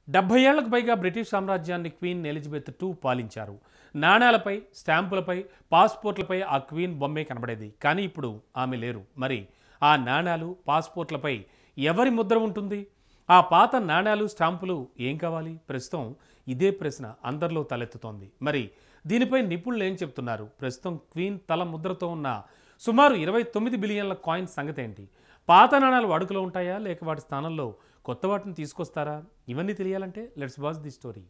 డెబ్బై ఏళ్లకు పైగా బ్రిటిష్ సామ్రాజ్యాన్ని క్వీన్ ఎలిజబెత్ టూ పాలించారు నాణేలపై స్టాంపులపై పాస్పోర్ట్లపై ఆ క్వీన్ బొమ్మే కనబడేది కానీ ఇప్పుడు ఆమె లేరు మరి ఆ నాణేలు పాస్పోర్ట్లపై ఎవరి ముద్ర ఉంటుంది ఆ పాత నాణేలు స్టాంపులు ఏం కావాలి ప్రస్తుతం ఇదే ప్రశ్న అందరిలో తలెత్తుతోంది మరి దీనిపై నిపుణులు ఏం చెప్తున్నారు ప్రస్తుతం క్వీన్ తల ముద్రతో ఉన్న సుమారు ఇరవై తొమ్మిది బిలియన్ల కాయిన్ సంగతి ఏంటి పాత నాణాలు వాడుకలో ఉంటాయా లేక వాటి స్థానంలో కొత్త వాటిని తీసుకొస్తారా ఇవన్నీ తెలియాలంటే let's watch the story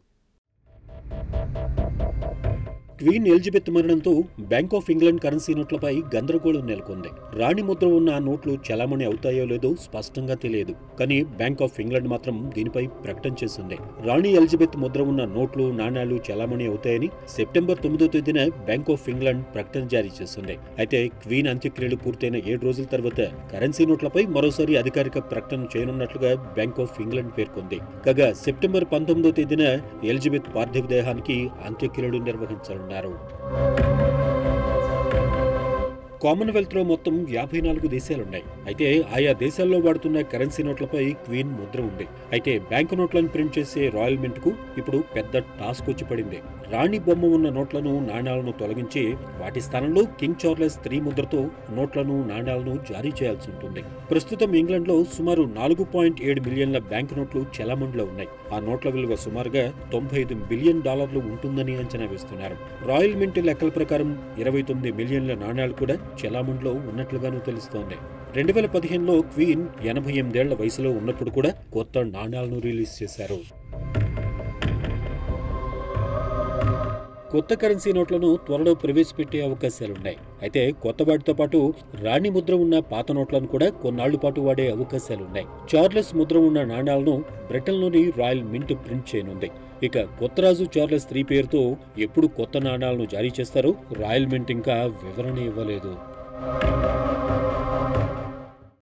Queen Elizabeth మరణంతో బ్యాంక్ ఆఫ్ ఇంగ్లాండ్ కరెన్సీ నోట్లపై గందరగోళం నెలకొంది రాణి ముద్ర ఉన్న ఆ నోట్లు చలామణి అవుతాయో లేదో స్పష్టంగా తెలియదు కానీ బ్యాంక్ ఆఫ్ ఇంగ్లాండ్ మాత్రం దీనిపై ప్రకటన చేసింది రాణి ఎలిజబెత్ ముద్ర ఉన్న నోట్లు నాణాలు చలామణి అవుతాయని సెప్టెంబర్ తొమ్మిదో తేదీన బ్యాంక్ ఆఫ్ ఇంగ్లాండ్ ప్రకటన జారీ చేసింది అయితే క్వీన్ అంత్యక్రియలు పూర్తయిన ఏడు రోజుల తర్వాత కరెన్సీ నోట్లపై మరోసారి అధికారిక ప్రకటన చేయనున్నట్లుగా బ్యాంక్ ఆఫ్ ఇంగ్లాండ్ పేర్కొంది కాగా సెప్టెంబర్ పంతొమ్మిదో తేదీన ఎలిజబెత్ పార్థివ దేహానికి అంత్యక్రియలు నిర్వహించారు ఉన్నారు కామన్వెల్త్ లో మొత్తం యాభై నాలుగు దేశాలున్నాయి అయితే ఆయా దేశాల్లో వాడుతున్న కరెన్సీ నోట్లపై క్వీన్ ముద్ర ఉంది అయితే బ్యాంకు నోట్లను ప్రింట్ చేసే రాయల్ మింట్ కు ఇప్పుడు పెద్ద టాస్క్ వచ్చి పడింది రాణి బొమ్మ ఉన్న నోట్లను నాణాలను తొలగించి వాటి స్థానంలో కింగ్ చార్లెస్ త్రీ ముద్రతో నోట్లను నాణాలను జారీ చేయాల్సి ఉంటుంది ప్రస్తుతం ఇంగ్లాండ్ లో సుమారు నాలుగు పాయింట్ ఏడు మిలియన్ల బ్యాంక్ నోట్లు చెలామణిలో ఉన్నాయి ఆ నోట్ల విలువ సుమారుగా తొంభై ఐదు బిలియన్ డాలర్లు ఉంటుందని అంచనా వేస్తున్నారు రాయల్ మింట్ లెక్కల ప్రకారం ఇరవై తొమ్మిది మిలియన్ల నాణాలు కూడా చెలామణిలో ఉన్నట్లుగానూ తెలుస్తోంది రెండు వేల పదిహేనులో క్వీన్ ఎనభై ఎనిమిదేళ్ల వయసులో ఉన్నప్పుడు కూడా కొత్త నాణాలను రిలీజ్ చేశారు కొత్త కరెన్సీ నోట్లను త్వరలో ప్రవేశపెట్టే అవకాశాలున్నాయి అయితే కొత్త వాటితో పాటు రాణి ముద్ర ఉన్న పాత నోట్లను కూడా కొన్నాళ్ల పాటు వాడే అవకాశాలున్నాయి చార్లెస్ ముద్ర ఉన్న నాణాలను బ్రిటన్లోని రాయల్ మింట్ ప్రింట్ చేయనుంది ఇక కొత్త రాజు చార్లెస్ త్రీ పేరుతో ఎప్పుడు కొత్త నాణాలను జారీ చేస్తారో రాయల్ మింట్ ఇంకా వివరణ ఇవ్వలేదు